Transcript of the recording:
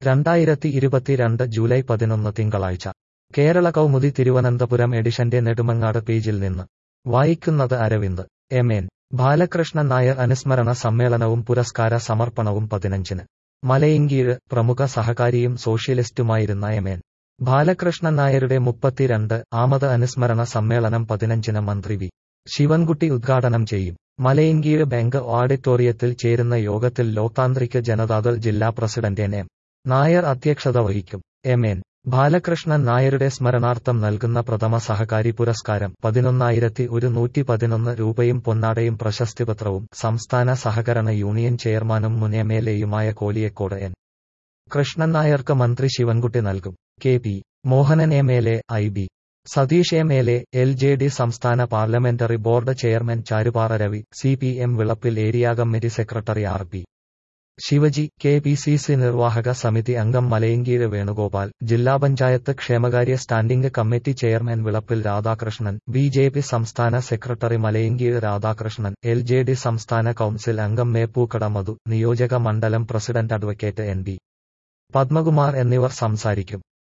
രണ്ടായിരത്തി ഇരുപത്തിരണ്ട് ജൂലൈ പതിനൊന്ന് തിങ്കളാഴ്ച കേരള കൗമുദി തിരുവനന്തപുരം എഡിഷന്റെ നെടുമങ്ങാട് പേജിൽ നിന്ന് വായിക്കുന്നത് അരവിന്ദ് എം എൻ ബാലകൃഷ്ണൻ നായർ അനുസ്മരണ സമ്മേളനവും പുരസ്കാര സമർപ്പണവും പതിനഞ്ചിന് മലയിൻകീഴ് പ്രമുഖ സഹകാരിയും സോഷ്യലിസ്റ്റുമായിരുന്ന എം എൻ ബാലകൃഷ്ണൻ നായരുടെ മുപ്പത്തിരണ്ട് ആമത് അനുസ്മരണ സമ്മേളനം പതിനഞ്ചിന് മന്ത്രി വി ശിവൻകുട്ടി ഉദ്ഘാടനം ചെയ്യും മലയിൻകീഴ് ബാങ്ക് ഓഡിറ്റോറിയത്തിൽ ചേരുന്ന യോഗത്തിൽ ലോക്താന്ത്രിക് ജനതാദൾ ജില്ലാ പ്രസിഡന്റ് എൻ എം നായർ അധ്യക്ഷത വഹിക്കും എം എൻ ബാലകൃഷ്ണൻ നായരുടെ സ്മരണാർത്ഥം നൽകുന്ന പ്രഥമ സഹകാരി പുരസ്കാരം പതിനൊന്നായിരത്തി ഒരു നൂറ്റി പതിനൊന്ന് രൂപയും പൊന്നാടയും പ്രശസ്തിപത്രവും സംസ്ഥാന സഹകരണ യൂണിയൻ ചെയർമാനും മുൻ എം എൽ എയുമായ കോലിയക്കോട് എൻ കൃഷ്ണൻ നായർക്ക് മന്ത്രി ശിവൻകുട്ടി നൽകും K P Mohanan M L A I B Satheesh M L A L J D സംസ്ഥാന parliamentary board chairman Charupara Ravi C P M Vilappil area committee secretary R P Shivaji K P C C നിർവാഹക സമിതി അംഗം മലയങ്കീഴ് വേണുഗോപാൽ ജില്ലാ പഞ്ചായത്ത് ക്ഷേമകാര്യ standing committee chairman Vilappil Radhakrishnan B J P സംസ്ഥാന secretary Malayankeezh Radhakrishnan L J D സംസ്ഥാന council അംഗം മേപ്പൂക്കട മധു നിയോജക മണ്ഡലം president advocate N B Padmakumar എന്നിവർ സംസാരിക്കും